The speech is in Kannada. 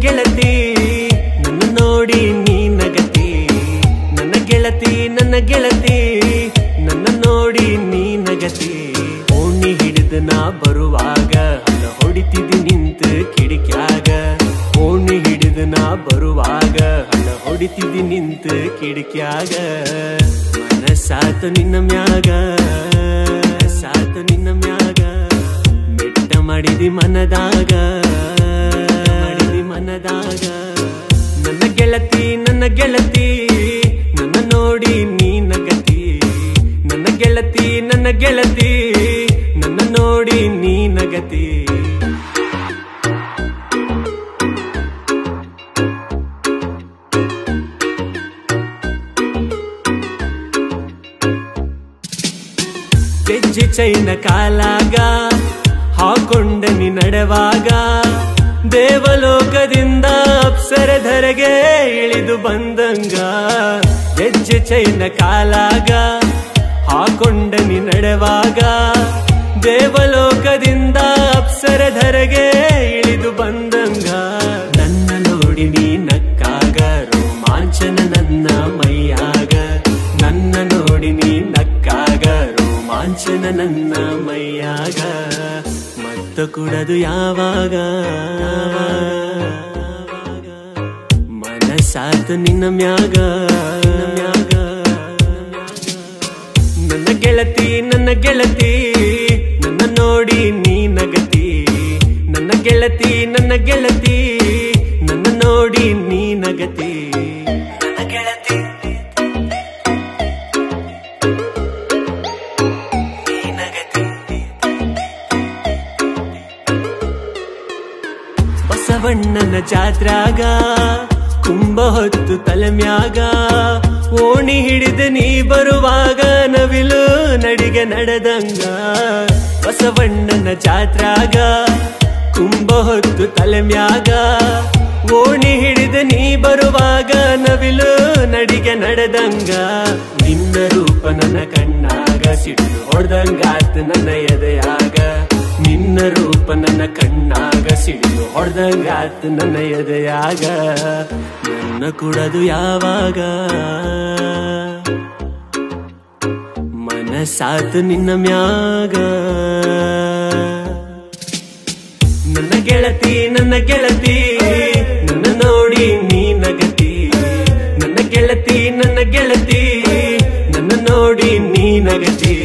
ಗೆಳತಿ ನನ್ನ ನೋಡಿ ನೀ ನಗತಿ ನನ್ನ ಗೆಳತಿ ನನ್ನ ಗೆಳತಿ ನನ್ನ ನೋಡಿ ನೀ ನಗತಿ ಓಣಿ ಹಿಡಿದು ನಾ ಬರುವಾಗ ಹಣ ಹೊಡಿತಿದ್ದಿ ನಿಂತು ಕಿಡಿಕ್ಯಾಗ ಓಣಿ ಹಿಡಿದು ನಾ ಬರುವಾಗ ಹಣ ಹೊಡಿತಿದ್ದಿ ನಿಂತು ಕಿಡಿಕ್ಯಾಗ ಮನಸ್ಸಾತು ನಿನ್ನ ಮ್ಯಾಗ ಸಾತು ನಿನ್ನ ಮ್ಯಾಗ ಬೆಟ್ಟ ಮಾಡಿದಿ ಮನದಾಗ ಮಾಡಿದಿ ಮನದಾಗ ನನ್ನ ಗೆಳತಿ ನನ್ನ ಗೆಳತಿ ನನ್ನ ನೋಡಿ ನೀ ನಗತಿ ನನ್ನ ಗೆಳತಿ ನನ್ನ ಗೆಳತಿ ನನ್ನ ನೋಡಿ ನೀ ನಗತಿ ಗೆಜ್ಜೆ ಚೈನ ಕಾಲಾಗ ಹಾಕೊಂಡ ನೀ ನಡೆವಾಗ ದೇವಲೋಕದಿಂದ ಅಪ್ಸರಧರೆಗೆ ಇಳಿದು ಬಂದಂಗ ಗೆಜ್ಜೆ ಚೈನ ಕಾಲಾಗ ಹಾಕೊಂಡ ನೀ ನಡೆವಾಗ ದೇವಲೋಕದಿಂದ ಅಪ್ಸರಧರೆಗೆ ಇಳಿದು ಬಂದಂಗ ನನ್ನ ನೋಡಿ ನೀ ನಕ್ಕಾಗ ರೋಮಾಂಚನ ನನ್ನ ಮೈಯಾಗ ನನ್ನ ನೋಡಿ ನೀ ನಕ್ಕಾಗ ರೋಮಾಂಚನ ನನ್ನ ಮೈಯಾಗ ಮತ್ತ ಕುಡದು ಯಾವಾಗ ಮನಸ್ಸಾತು ನಿನ್ನ ಮ್ಯಾಗ ಮ್ಯಾಗ ನನ್ನ ಗೆಳತಿ ನನ್ನ ಗೆಳತಿ ನನ್ನ ನೋಡಿ ನೀ ನಗತಿ ನನ್ನ ಗೆಳತಿ ನನ್ನ ಗೆಳತಿ ನನ್ನ ನೋಡಿ ನೀ ನಗತಿ ನನ್ನ ಗೆಳತಿ ನೀ ನಗತಿ ಬಸವಣ್ಣನ ಜಾತ್ರಾಗ ಕುಂಭ ಹೊತ್ತು ತಲೆಮ್ಯಾಗ ಓಣಿ ಹಿಡಿದು ನೀ ಬರುವಾಗ ನವಿಲು ನಡಿಗೆ ನಡೆದಂಗ ಬಸವಣ್ಣನ ಜಾತ್ರಾಗ ಕುಂಭ ಹೊತ್ತು ತಲೆಮ್ಯಾಗ ಓಣಿ ಹಿಡಿದು ನೀ ಬರುವಾಗ ನವಿಲು ನಡಿಗೆ ನಡೆದಂಗ ನಿನ್ನ ರೂಪ ನನ್ನ ಕಣ್ಣಾಗ ಸಿಟ್ಟು ಹೊಡೆದಂಗಾತ್ ನನ್ನ ಎದೆಯಾಗ ನಿನ್ನ ರೂಪ ನನ್ನ ಕಣ್ಣಾಗ ಸಿಡಿಲು ಹೊಡೆದಂಗಾತ್ ನನ್ನ ಎದೆಯಾಗ ನನ್ನ ಕುಡದು ಯಾವಾಗ ಮನಸ್ಸಾತು ನಿನ್ನ ಮ್ಯಾಗ ನನ್ನ ಗೆಳತಿ ನನ್ನ ಗೆಳತಿ ನನ್ನ ನೋಡಿ ನೀ ನಗತಿ ನನ್ನ ಗೆಳತಿ ನನ್ನ ಗೆಳತಿ ನನ್ನ ನೋಡಿ ನೀ ನಗತಿ